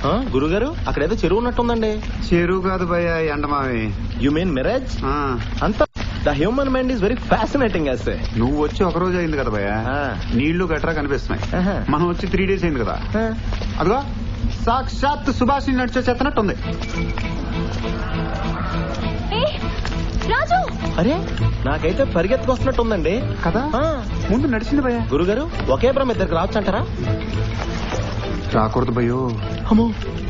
ఆ, గురుగారు అక్కడ ఏదో చెరువు ఉన్నట్టుందండి చెరువు కాదు భయ ఎండమావి యు మీన్ మిరాజ్ ఆ, అంత the human mind is very fascinating as నువ్వు వచ్చి ఒక రోజు అయింది కదా భయ ఆ. నీళ్లు గట్రా కనిపిస్తున్నాయి ఆహా. మనం వచ్చి త్రీ డేస్ అయింది కదా అదిగో సాక్షాత్ సుభాష్ నడిచే చెత్తనట్టుంది ఏ, రాజు అరే నాకైతే పరిగెత్తుకొస్తున్నట్టుందండి కదా ఆ, ముందు నడిచింది భయ గురుగారు ఒకే బ్రహ్మ ఇద్దరికి రావచ్చు అంటారా రాకూడదు భయో అమ్మో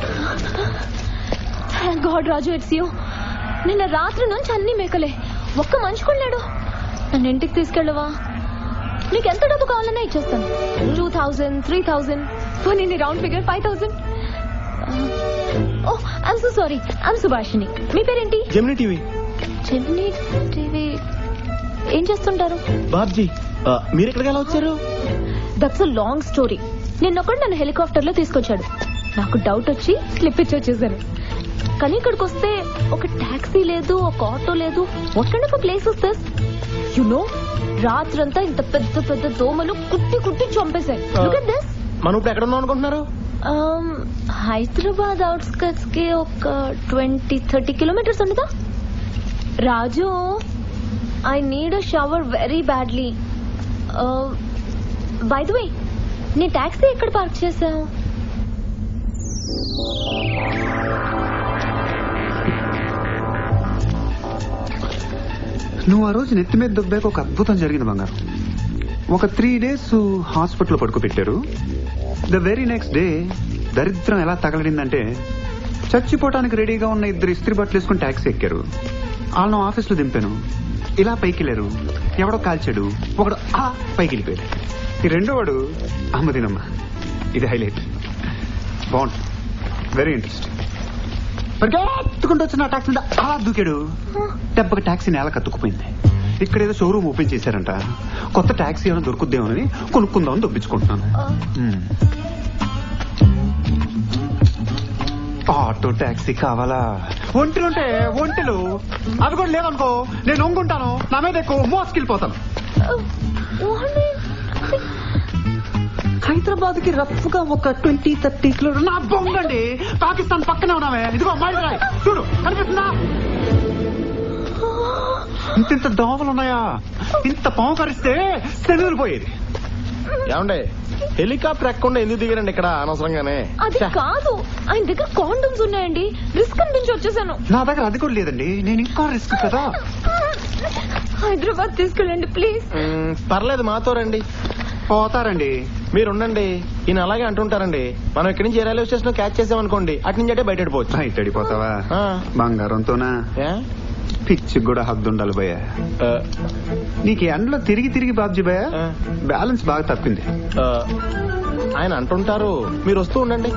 గాడ్ రాజు ఇట్స్ యూ నిన్న రాత్రి నుంచి అన్ని మేకలే ఒక్క మనిషి కూడా లేడు నన్ను ఇంటికి తీసుకెళ్ళవా నీకు ఎంత డబ్బు కావాలన్నా ఇచ్చేస్తాను టూ థౌజండ్ త్రీ థౌజండ్ పోనీ నీ round figure five thousand oh I'm so sorry I'm Subhashini మీ పేరేంటి జెమిని టీవీ చెమ్ని టీవీ ఏం చేస్తుంటారు బాబ్జీ ఆ, మీరు ఎక్కడికి ఎలా వచ్చారు దట్స్ అ లాంగ్ స్టోరీ నిన్నొక్కడు నన్ను హెలికాప్టర్ లో తీసుకొచ్చాడు నాకు డౌట్ వచ్చి స్లిప్ ఇచ్చి వచ్చేసాను కానీ ఇక్కడికి వస్తే ఒక టాక్సీ లేదు ఒక ఆటో లేదు what kind of place is this you know రాత్రంతా ఇంత పెద్ద పెద్ద దోమలు కుట్టి కుట్టి చంపేశాయి లుక్ అట్ దిస్ మనం ఇప్పుడు ఎక్కడ ఉన్నాం అనుకుంటున్నారు హైదరాబాద్ అవుట్స్కట్స్ కి ఒక ట్వంటీ థర్టీ కిలోమీటర్స్ ఉండదా Raju I need a shower very badly by the way నీ టాక్సీ ఎక్కడ పార్క్ చేసావు నువ్వు ఆ రోజు నెత్తి మీద దుబ్బాక ఒక అద్భుతం జరిగింది బంగారు ఒక త్రీ డేస్ హాస్పిటల్ పడుకోబెట్టారు ద వెరీ నెక్స్ట్ డే దరిద్రం ఎలా తగలడిందంటే చచ్చిపోవటానికి రెడీగా ఉన్న ఇద్దరు ఇస్త్రీ బట్టలు వేసుకుని ట్యాక్సీ ఎక్కారు వాళ్ళను ఆఫీస్ లో దింపాను ఇలా పైకి వెళ్ళారు ఎవడో కాల్చాడు ఒకడు ఆ పైకి వెళ్ళిపోయాడు ఈ రెండో వాడు అమ్మదినమ్మ ఇది హైలైట్ బాగుంది వెరీ ఇంట్రెస్టింగ్ పరిగెత్తుకుంటూ వచ్చిన టాక్సీ మీద అలా దూకాడు దెబ్బకి టాక్సీ నేల కత్తుకుపోయింది ఇక్కడ ఏదో షోరూమ్ ఓపెన్ చేశారంట కొత్త టాక్సీ ఏమైనా దొరుకుద్దేమోనని కొనుక్కుందామని దొప్పించుకుంటున్నాను మ్మ్. ఆటో టాక్సీ కావాలా ఒంటెలుంటే ఒంటెలు అవి కూడా లేవనుకో నేను ఒంగుంటాను నా మీద ఎక్కువ మోసుకెళ్ళిపోతాను హైదరాబాద్ కి రఫ్ గా ఒక ట్వంటీ థర్టీ కిలో నా బొంగండి పాకిస్తాన్ పక్కనే ఉన్నామే ఇదిగో మైల్ రాయ్ చూడు కనిపిస్తుందా ఇంత ఇంత దోమలు ఉన్నాయా ఇంత పాము కరిస్తే శనువులు పోయేది ఏమండే హెలికాప్టర్ ఎక్కకుండా ఎందుకు దిగారండి ఇక్కడ అనవసరంగానే అది కాదు ఆయన దగ్గర కాండమ్స్ ఉన్నాయండి రిస్క్ అనిపించి వచ్చేసాను నా దగ్గర అది కూడా లేదండి నేను ఇంకా రిస్క్ కదా హైదరాబాద్ తీసుకెళ్ళండి ప్లీజ్ మ్మ్, పర్లేదు మాతో రండి పోతారండి మీరు ఉండండి ఈయన అలాగే అంటుంటారండి మనం ఇక్కడి నుంచి ఏ రైల్వే స్టేషన్ క్యాచ్ చేసామనుకోండి అటు నుంచి అంటే బయట వెళ్ళిపోవచ్చు బయట వెళ్ళిపోతావా ఆ. బంగారంతోనా ఏ? పిచ్చి కూడా హద్దు ఉండాలి భయ ఆ, నీకు ఈ ఎండలో తిరిగి తిరిగి బాబ్జీ భయ ఆ. బ్యాలెన్స్ బాగా తప్పింది ఆ, ఆయన అంటుంటారు మీరు వస్తూ ఉండండి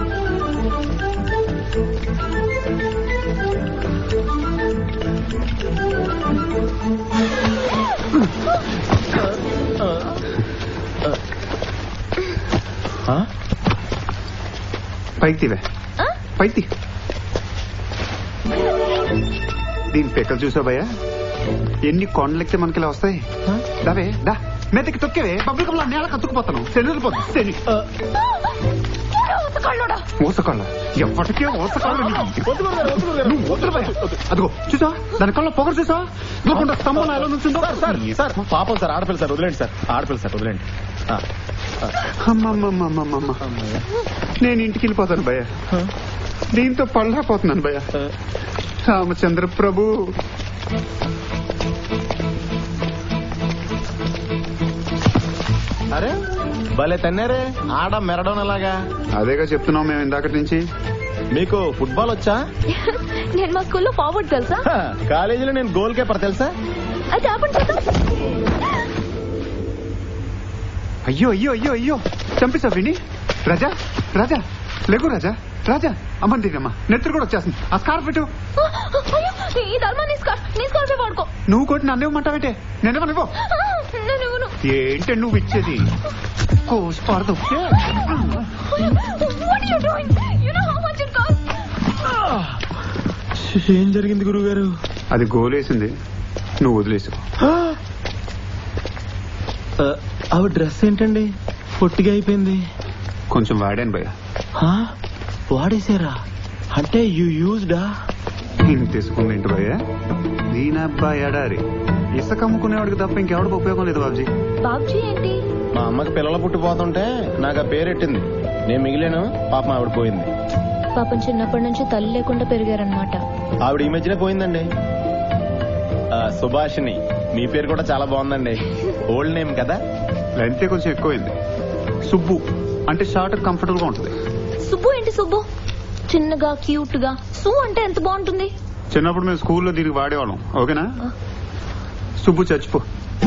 ఆ? పైకి తీవే ఆ? పైకి తీ. దీని పెక్కలు చూసావు భయ్యా ఎన్ని కొండలెక్కితే మనకి ఇలా వస్తాయి ఆ? దావే దా మెత్తకి తొక్కేవే పబ్లిక్ లో నేల కత్తుకుపోతాను శని పోతుంది శని ఆ, కళ్ళోడా ఊసకొల్ల ఎప్పటికే ఊసకొల్ల నీకు. వద్దు గురుగారు, వద్దు గురుగారు. నువ్వు వద్దు భయ్యా. అదిగో చూసా దాని కళ్ళ పొగరు చూసా దూకుండా స్తంభం ఎలా నుంచుందో సార్ సార్ సార్ పాపం సార్ ఆడపిల్ల సార్ వదిలేండి సార్ ఆడపిల్ల సార్ వదిలేండి ఆ, ఆ. అమ్మమ్మమ్మమ్మమ్మ నేను ఇంటికి వెళ్ళిపోతాను భయ్య ఆ, దీంతో పళ్ళపోతున్నాను భయ్య ఆ. రామచంద్ర ప్రభు అరే భలే తన్నారే ఆడ మెరడం ఎలాగా అదేగా చెప్తున్నాం మేము ఇందాకటి నుంచి మీకు ఫుట్బాల్ వచ్చా నేను మా స్కూల్లో ఫార్వర్డ్ తెలుసా హ, కాలేజీలో నేను గోల్ కీపర్ తెలుసా అయితే ఆపండి చూద్దాం అయ్యో అయ్యో అయ్యో అయ్యో చంపేశావు విని రాజా రాజా లేకు రాజా రాజా అమ్మని దిగమ్మా నెత్తురు కూడా వచ్చేస్తుంది ఆ స్కార్ఫ్ పెట్టు అయ్యో ఈ ధర్మా నీ స్కార్ నీ స్కార్ఫే వాడుకో నువ్వు కొట్టి నన్ను ఇవ్వమంటావేంటే నేను ఇవ్వను నేను ఇవ్వను ఏంటి నువ్వు ఇచ్చేది కోసిపారదు What are you doing? You know how much it costs? ఏం జరిగింది గురుగారు అది గోలేసింది నువ్వు వదిలేసు ఆవిడ డ్రెస్ ఏంటండి పొట్టిగా అయిపోయింది కొంచెం వాడాను భయ హా? వాడేసారా అంటే యూ యూజ్డా తీసుకుంది ఏంటి భయ్య దీనబ్బా ఎడారి ఇసుక అమ్ముకునేవాడికి తప్ప ఇంకెవడికి ఉపయోగం లేదు బాబుజీ బాబ్జీ ఏంటి మా అమ్మకి పిల్లలు పుట్టిపోతుంటే నాకు ఆ పేరెట్టింది నేను మిగిలాను పాపం ఆవిడ పోయింది పాపం చిన్నప్పటి నుంచి తల్లి లేకుండా పెరిగారనమాట ఆవిడ ఈ మధ్యనే పోయిందండి ఆ, సుభాషిణి మీ పేరు కూడా చాలా బాగుందండి ఓల్డ్ నేమ్ కదా లెంతే కొంచెం ఎక్కువైంది సుబ్బు అంటే షార్ట్ కంఫర్టబుల్ గా ఉంటుంది సుబ్బు ఏంటి సుబ్బు చిన్నగా క్యూట్ గా సు అంటే ఎంత బాగుంటుంది చిన్నప్పుడు మేము స్కూల్లో దీనికి వాడేవాళ్ళం ఓకేనా సుబ్బు చచ్చిపో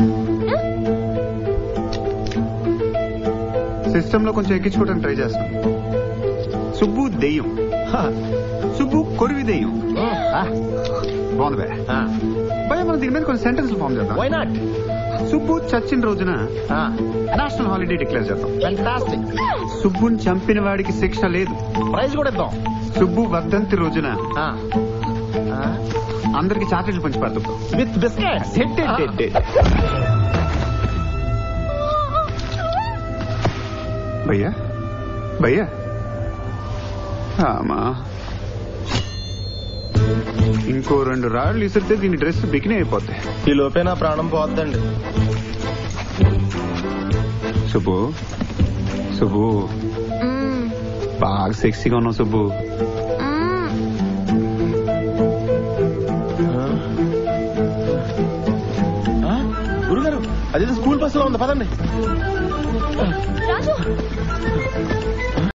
సిస్టమ్ లో కొంచెం ఎక్కించుకోవడానికి ట్రై చేస్తాం సుబ్బు దెయ్యం సుబ్బు కొరివి దెయ్యం బాగుంది భయ భయ మనం దీని మీద కొన్ని సెంటెన్స్ ఫామ్ చేద్దాం వై నాట్ సుబ్బు చచ్చిన రోజున నేషనల్ హాలిడే డిక్లేర్ చేద్దాం ఫెంటాస్టిక్ సుబ్బుని చంపిన వాడికి శిక్ష లేదు ప్రైజ్ కూడా ఇద్దాం సుబ్బు వర్ధంతి రోజున అందరికి చాక్లెట్లు పంచి పెడతాం with biscuits hit hit hit భయ్యా భయ్యా ఆమా ఇంకో రెండు రాళ్ళు ఇసిరితే దీని డ్రెస్ బికినీ అయిపోతాయి ఈ లోపే నా ప్రాణం పోద్దండి సుబ్బు సుబ్బు మ్మ్. బాగా సెక్సీగా ఉన్నావు సుబ్బు మ్మ్. గురుగారు అదే స్కూల్ బస్ లో ఉంది పదండి రాజు